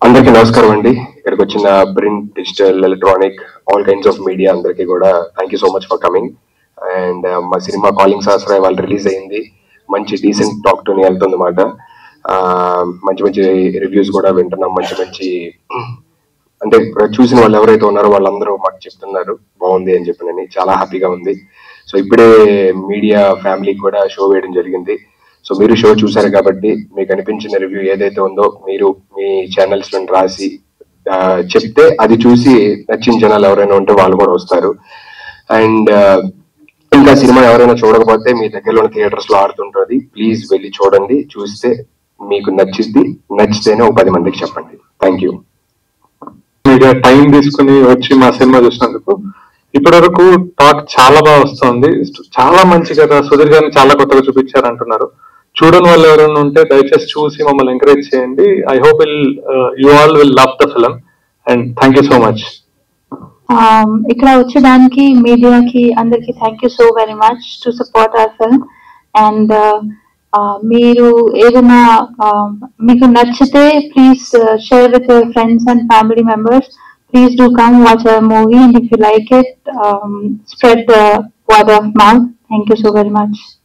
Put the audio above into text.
అందరికీ నమస్కారం అండి ఇక్కడికి వచ్చిన print digital electronic all kinds of media అందరికీ కూడా thank you so much for coming and మా సినిమా కాలింగ్ శాస్త్ర వాళ్ళు రిలీజ్ అయింది మంచి డీసెంట్ టాక్ టు వెళ్తుంది మాట మంచి మంచి రివ్యూస్ కూడా వింటున్నాం మంచి మంచి అంటే చూసిన వాళ్ళు ఎవరైతే ఉన్నారో వాళ్ళందరూ మాకు చెప్తున్నారు బాగుంది అని చెప్పినని చాలా హ్యాపీగా ఉంది సో ఇప్పుడే మీడియా ఫ్యామిలీకి కూడా షో వేయడం జరిగింది సో మీరు షో చూసారు కాబట్టి మీకు అనిపించిన రివ్యూ ఏదైతే ఉందో మీరు మీ ఛానల్స్ లో రాసి ఆ, చెప్తే అది చూసి నచ్చిన జనాలు ఎవరైనా ఉంటే వాళ్ళు కూడా వస్తారు అండ్ ఇంకా సినిమా ఎవరైనా చూడకపోతే మీ దగ్గరలో థియేటర్స్ లో ఆడుతుంటుంది ప్లీజ్ వెళ్ళి చూడండి చూస్తే మీకు నచ్చిద్ది నచ్చితేనే ఒక పది మందికి చెప్పండి థ్యాంక్ యూ మీడియా టైం తీసుకుని వచ్చి మా సినిమా చూసినందుకు ఇప్పటి వరకు టాక్ చాలా బాగా వస్తుంది చాలా మంచి కదా సుధీర్ గారిని చాలా కొత్తగా చూపించారు అంటున్నారు చూడని వాళ్ళు ఎవరైనా ఉంటే దయచేసి చూసి మమ్మల్ని ఎంకరేజ్ చేయండి I hope will you all will love the film and thank you so much Um, ఇక్కడ వచ్చడానికి మీడియాకి అందరికి thank you so very much to support our film and మీరు ఏదైనా uh, మీకు నచ్చితే please share with your friends and family members please do come watch our movie and if you like it spread the word of mouth thank you so very much